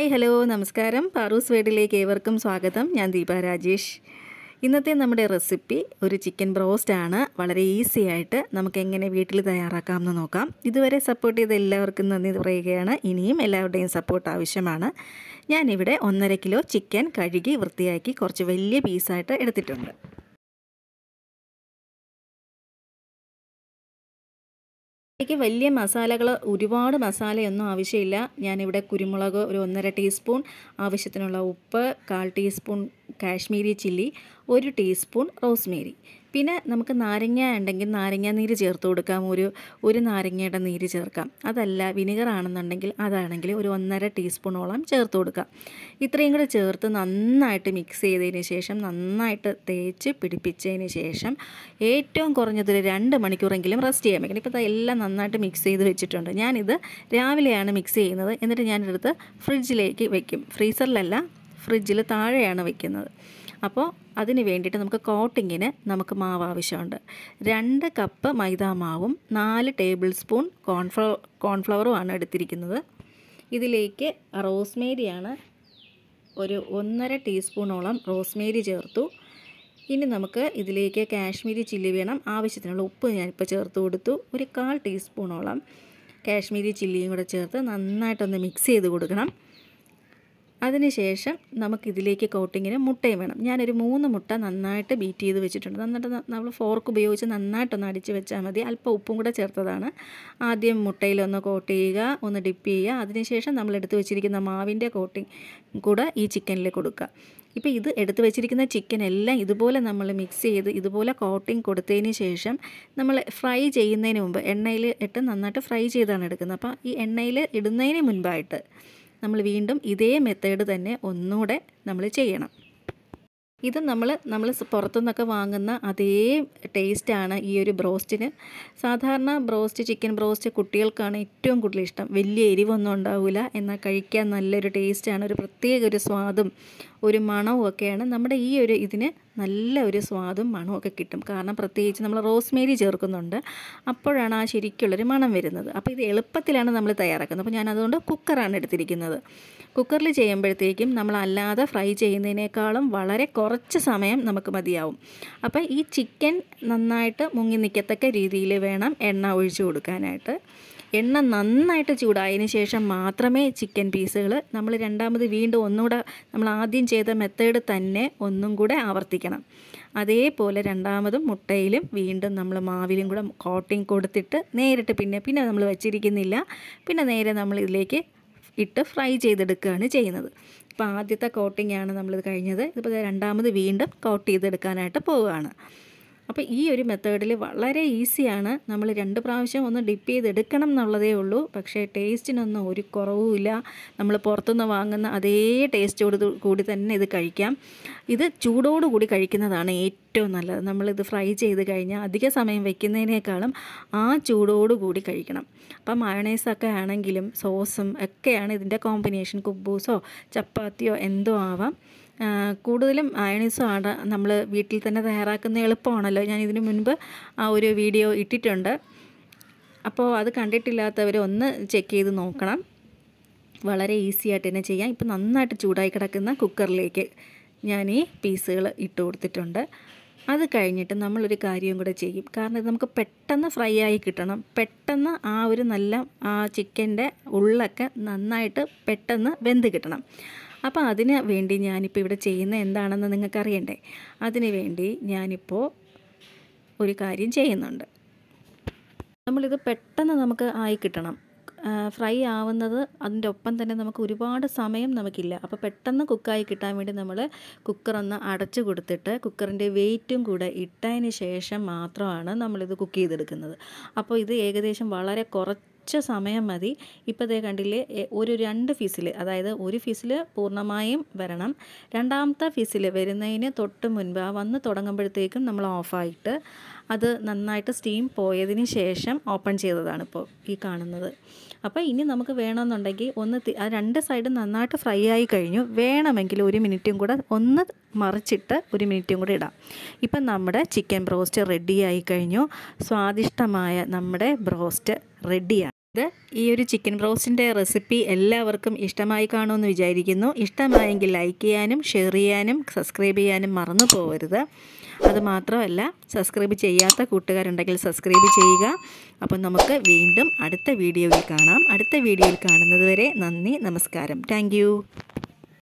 hi hello നമസ്കാരം പാറൂസ് വേഡിലേക്ക് ഏവർക്കും സ്വാഗതം ഞാൻ ദീപ രാജേഷ് ഇന്നത്തെ നമ്മുടെ റെസിപ്പി ഒരു ചിക്കൻ ബ്രോസ്റ്റ് ആണ് വളരെ ഈസി ആയിട്ട് നമുക്ക് എങ്ങനെ വീട്ടിൽ തയ്യാറാക്കാമെന്ന് നോക്കാം ഇതുവരെ സപ്പോർട്ട് ചെയ്ത എല്ലാവർക്കും നന്ദി പറയുകയാണ് ഇനിയും എല്ലാവരുടെയും സപ്പോർട്ട് ആവശ്യമാണ് ഞാനിവിടെ ഒന്നര കിലോ ചിക്കൻ കഴുകി വൃത്തിയാക്കി കുറച്ച് വലിയ പീസായിട്ട് എടുത്തിട്ടുണ്ട് എനിക്ക് വലിയ മസാലകൾ ഒരുപാട് മസാലയൊന്നും ആവശ്യമില്ല ഞാനിവിടെ കുരുമുളക് ഒരു ഒന്നര ടീസ്പൂൺ ആവശ്യത്തിനുള്ള ഉപ്പ് കാൽ ടീസ്പൂൺ കാശ്മീരി ചില്ലി ഒരു ടീസ്പൂൺ റോസ്മേരി പിന്നെ നമുക്ക് നാരങ്ങ ഉണ്ടെങ്കിൽ നാരങ്ങ നീര് ചേർത്ത് കൊടുക്കാം ഒരു ഒരു നാരങ്ങയുടെ നീര് ചേർക്കാം അതല്ല വിനിഗർ ആണെന്നുണ്ടെങ്കിൽ അതാണെങ്കിൽ ഒരു ഒന്നര ടീസ്പൂണോളം ചേർത്ത് കൊടുക്കാം ഇത്രയും കൂടെ ചേർത്ത് നന്നായിട്ട് മിക്സ് ചെയ്തതിന് ശേഷം നന്നായിട്ട് തേച്ച് പിടിപ്പിച്ചതിന് ശേഷം ഏറ്റവും കുറഞ്ഞത് ഒരു രണ്ട് മണിക്കൂറെങ്കിലും റെസ്റ്റ് ചെയ്യാൻ വെക്കണം ഇപ്പോൾ എല്ലാം നന്നായിട്ട് മിക്സ് ചെയ്ത് വെച്ചിട്ടുണ്ട് ഞാനിത് രാവിലെയാണ് മിക്സ് ചെയ്യുന്നത് എന്നിട്ട് ഞാനെടുത്ത് ഫ്രിഡ്ജിലേക്ക് വെക്കും ഫ്രീസറിലല്ല ഫ്രിഡ്ജിൽ താഴെയാണ് വെക്കുന്നത് അപ്പോൾ അതിന് വേണ്ടിയിട്ട് നമുക്ക് കോട്ടിങ്ങിന് നമുക്ക് മാവ് ആവശ്യമുണ്ട് രണ്ട് കപ്പ് മൈദാ മാവും നാല് ടേബിൾ സ്പൂൺ കോൺഫ്ലവ കോൺഫ്ലവറുമാണ് എടുത്തിരിക്കുന്നത് ഇതിലേക്ക് റോസ്മേരിയാണ് ഒരു ഒന്നര ടീസ്പൂണോളം റോസ്മേരി ചേർത്തു ഇനി നമുക്ക് ഇതിലേക്ക് കാശ്മീരി ചില്ലി വേണം ആവശ്യത്തിനുള്ള ഉപ്പ് ഞാനിപ്പോൾ ചേർത്ത് കൊടുത്തു ഒരു കാൽ ടീസ്പൂണോളം കാശ്മീരി ചില്ലിയും കൂടെ ചേർത്ത് നന്നായിട്ടൊന്ന് മിക്സ് ചെയ്ത് കൊടുക്കണം അതിനുശേഷം നമുക്കിതിലേക്ക് കോട്ടിങ്ങിന് മുട്ടയും വേണം ഞാനൊരു മൂന്ന് മുട്ട നന്നായിട്ട് ബീറ്റ് ചെയ്ത് വെച്ചിട്ടുണ്ട് നന്നായിട്ട് നമ്മൾ ഫോർക്ക് ഉപയോഗിച്ച് നന്നായിട്ടൊന്ന് അടിച്ച് വെച്ചാൽ മതി അല്പം ഉപ്പും കൂടെ ചേർത്തതാണ് ആദ്യം മുട്ടയിലൊന്ന് കോട്ട് ചെയ്യുക ഒന്ന് ഡിപ്പ് ചെയ്യുക അതിനുശേഷം നമ്മൾ എടുത്ത് വെച്ചിരിക്കുന്ന മാവിൻ്റെ കോട്ടിങ് കൂടെ ഈ ചിക്കനിൽ കൊടുക്കുക ഇപ്പോൾ ഇത് എടുത്ത് വെച്ചിരിക്കുന്ന ചിക്കൻ എല്ലാം ഇതുപോലെ നമ്മൾ മിക്സ് ചെയ്ത് ഇതുപോലെ കോട്ടിങ് കൊടുത്തതിന് ശേഷം നമ്മൾ ഫ്രൈ ചെയ്യുന്നതിന് മുമ്പ് എണ്ണയിൽ ഇട്ട് നന്നായിട്ട് ഫ്രൈ ചെയ്താണ് എടുക്കുന്നത് അപ്പോൾ ഈ എണ്ണയിൽ ഇടുന്നതിന് മുൻപായിട്ട് നമ്മൾ വീണ്ടും ഇതേ മെത്തേഡ് തന്നെ ഒന്നുകൂടെ നമ്മൾ ചെയ്യണം ഇത് നമ്മൾ നമ്മൾ പുറത്തുനിന്നൊക്കെ വാങ്ങുന്ന അതേ ടേസ്റ്റാണ് ഈ ഒരു ബ്രോസ്റ്റിന് സാധാരണ ബ്രോസ്റ്റ് ചിക്കൻ ബ്രോസ്റ്റ് കുട്ടികൾക്കാണ് ഏറ്റവും കൂടുതൽ ഇഷ്ടം വലിയ എരിവൊന്നും ഉണ്ടാവില്ല എന്നാൽ കഴിക്കാൻ നല്ലൊരു ടേസ്റ്റാണ് ഒരു പ്രത്യേക ഒരു സ്വാദും ഒരു മണവും ഒക്കെയാണ് നമ്മുടെ ഈ ഒരു ഇതിന് നല്ല ഒരു സ്വാദും മണവും ഒക്കെ കിട്ടും കാരണം പ്രത്യേകിച്ച് നമ്മൾ റോസ്മേരി ചേർക്കുന്നുണ്ട് അപ്പോഴാണ് ആ ശരിക്കുള്ളൊരു മണം വരുന്നത് അപ്പോൾ ഇത് എളുപ്പത്തിലാണ് നമ്മൾ തയ്യാറാക്കുന്നത് അപ്പോൾ ഞാൻ അതുകൊണ്ട് കുക്കറാണ് എടുത്തിരിക്കുന്നത് കുക്കറിൽ ചെയ്യുമ്പോഴത്തേക്കും നമ്മൾ അല്ലാതെ ഫ്രൈ ചെയ്യുന്നതിനേക്കാളും വളരെ കുറച്ച് സമയം നമുക്ക് മതിയാവും അപ്പോൾ ഈ ചിക്കൻ നന്നായിട്ട് മുങ്ങി നിൽക്കത്തക്ക രീതിയിൽ വേണം എണ്ണ ഒഴിച്ചു കൊടുക്കാനായിട്ട് എണ്ണ നന്നായിട്ട് ചൂടായതിന് ശേഷം മാത്രമേ ചിക്കൻ പീസുകൾ നമ്മൾ രണ്ടാമത് വീണ്ടും ഒന്നുകൂടെ നമ്മൾ ആദ്യം ചെയ്ത മെത്തേഡ് തന്നെ ഒന്നും കൂടെ ആവർത്തിക്കണം അതേപോലെ രണ്ടാമതും മുട്ടയിലും വീണ്ടും നമ്മൾ മാവിലും കൂടെ കോട്ടിങ് കൊടുത്തിട്ട് നേരിട്ട് പിന്നെ പിന്നെ നമ്മൾ വെച്ചിരിക്കുന്നില്ല പിന്നെ നേരെ നമ്മൾ ഇതിലേക്ക് ഇട്ട് ഫ്രൈ ചെയ്തെടുക്കുകയാണ് ചെയ്യുന്നത് ഇപ്പോൾ ആദ്യത്തെ കോട്ടിംഗ് ആണ് നമ്മളിത് കഴിഞ്ഞത് ഇപ്പോൾ രണ്ടാമത് വീണ്ടും കോട്ട് ചെയ്തെടുക്കാനായിട്ട് പോവുകയാണ് അപ്പോൾ ഈ ഒരു മെത്തേഡിൽ വളരെ ഈസിയാണ് നമ്മൾ രണ്ട് പ്രാവശ്യം ഒന്ന് ഡിപ്പ് ചെയ്തെടുക്കണം എന്നുള്ളതേ ഉള്ളൂ പക്ഷേ ടേസ്റ്റിനൊന്നും ഒരു കുറവുമില്ല നമ്മൾ പുറത്തുനിന്ന് വാങ്ങുന്ന അതേ ടേസ്റ്റോട് കൂടി തന്നെ ഇത് കഴിക്കാം ഇത് ചൂടോടുകൂടി കഴിക്കുന്നതാണ് ഏറ്റവും നല്ലത് നമ്മളിത് ഫ്രൈ ചെയ്ത് കഴിഞ്ഞാൽ അധിക സമയം വെക്കുന്നതിനേക്കാളും ആ ചൂടോടുകൂടി കഴിക്കണം അപ്പം മയണൈസൊക്കെ ആണെങ്കിലും സോസും ഒക്കെയാണ് ഇതിൻ്റെ കോമ്പിനേഷൻ കുബൂസോ ചപ്പാത്തിയോ എന്തോ ആവാം കൂടുതലും അയണീസും ആണ് നമ്മൾ വീട്ടിൽ തന്നെ തയ്യാറാക്കുന്ന എളുപ്പമാണല്ലോ ഞാൻ ഇതിനു മുൻപ് ആ ഒരു വീഡിയോ ഇട്ടിട്ടുണ്ട് അപ്പോൾ അത് കണ്ടിട്ടില്ലാത്തവർ ഒന്ന് ചെക്ക് ചെയ്ത് നോക്കണം വളരെ ഈസി ആയിട്ട് തന്നെ ചെയ്യാം ഇപ്പം നന്നായിട്ട് ചൂടായി കിടക്കുന്ന കുക്കറിലേക്ക് ഞാൻ ഈ പീസുകൾ ഇട്ട് കൊടുത്തിട്ടുണ്ട് അത് കഴിഞ്ഞിട്ട് നമ്മളൊരു കാര്യം കൂടെ ചെയ്യും കാരണം ഇത് നമുക്ക് പെട്ടെന്ന് ഫ്രൈ ആയി കിട്ടണം പെട്ടെന്ന് ആ ഒരു നല്ല ആ ചിക്കൻ്റെ ഉള്ളൊക്കെ നന്നായിട്ട് പെട്ടെന്ന് വെന്ത് കിട്ടണം അപ്പോൾ അതിന് വേണ്ടി ഞാനിപ്പോൾ ഇവിടെ ചെയ്യുന്ന എന്താണെന്ന് നിങ്ങൾക്ക് അറിയണ്ടേ അതിന് വേണ്ടി ഞാനിപ്പോൾ ഒരു കാര്യം ചെയ്യുന്നുണ്ട് നമ്മളിത് പെട്ടെന്ന് നമുക്ക് ആയി കിട്ടണം ഫ്രൈ ആവുന്നത് അതിൻ്റെ ഒപ്പം തന്നെ നമുക്ക് ഒരുപാട് സമയം നമുക്കില്ല അപ്പോൾ പെട്ടെന്ന് കുക്കായി കിട്ടാൻ വേണ്ടി നമ്മൾ കുക്കറൊന്ന് അടച്ചു കൊടുത്തിട്ട് കുക്കറിൻ്റെ വെയിറ്റും കൂടെ ഇട്ടതിന് ശേഷം മാത്രമാണ് നമ്മളിത് കുക്ക് ചെയ്തെടുക്കുന്നത് അപ്പോൾ ഇത് ഏകദേശം വളരെ കുറച്ച് കുറച്ച് സമയം മതി ഇപ്പോൾ ഇതേ കണ്ടില്ലേ ഒരു രണ്ട് ഫിസിൽ അതായത് ഒരു ഫിസിൽ പൂർണ്ണമായും വരണം രണ്ടാമത്തെ ഫിസിൽ വരുന്നതിന് തൊട്ട് മുൻപ് ആ വന്ന് തുടങ്ങുമ്പോഴത്തേക്കും നമ്മൾ ഓഫായിട്ട് അത് നന്നായിട്ട് സ്റ്റീം പോയതിന് ശേഷം ഓപ്പൺ ചെയ്തതാണ് ഇപ്പോൾ ഈ കാണുന്നത് അപ്പോൾ ഇനി നമുക്ക് വേണമെന്നുണ്ടെങ്കിൽ ഒന്ന് ആ രണ്ട് സൈഡും നന്നായിട്ട് ഫ്രൈ ആയി കഴിഞ്ഞു വേണമെങ്കിൽ ഒരു മിനിറ്റും കൂടെ ഒന്ന് മറിച്ചിട്ട് ഒരു മിനിറ്റും കൂടെ ഇടാം ഇപ്പം നമ്മുടെ ചിക്കൻ ബ്രോസ്റ്റ് റെഡി ആയി കഴിഞ്ഞു സ്വാദിഷ്ടമായ നമ്മുടെ ബ്രോസ്റ്റ് റെഡിയാണ് ഇത് ഈ ഒരു ചിക്കൻ ബ്രോസ്റ്റിൻ്റെ റെസിപ്പി എല്ലാവർക്കും ഇഷ്ടമായി കാണുമെന്ന് വിചാരിക്കുന്നു ഇഷ്ടമായെങ്കിൽ ലൈക്ക് ചെയ്യാനും ഷെയർ ചെയ്യാനും സബ്സ്ക്രൈബ് ചെയ്യാനും മറന്നു പോകരുത് അതുമാത്രമല്ല സബ്സ്ക്രൈബ് ചെയ്യാത്ത കൂട്ടുകാരുണ്ടെങ്കിൽ സബ്സ്ക്രൈബ് ചെയ്യുക അപ്പം നമുക്ക് വീണ്ടും അടുത്ത വീഡിയോയിൽ കാണാം അടുത്ത വീഡിയോയിൽ കാണുന്നത് വരെ നന്ദി നമസ്കാരം താങ്ക്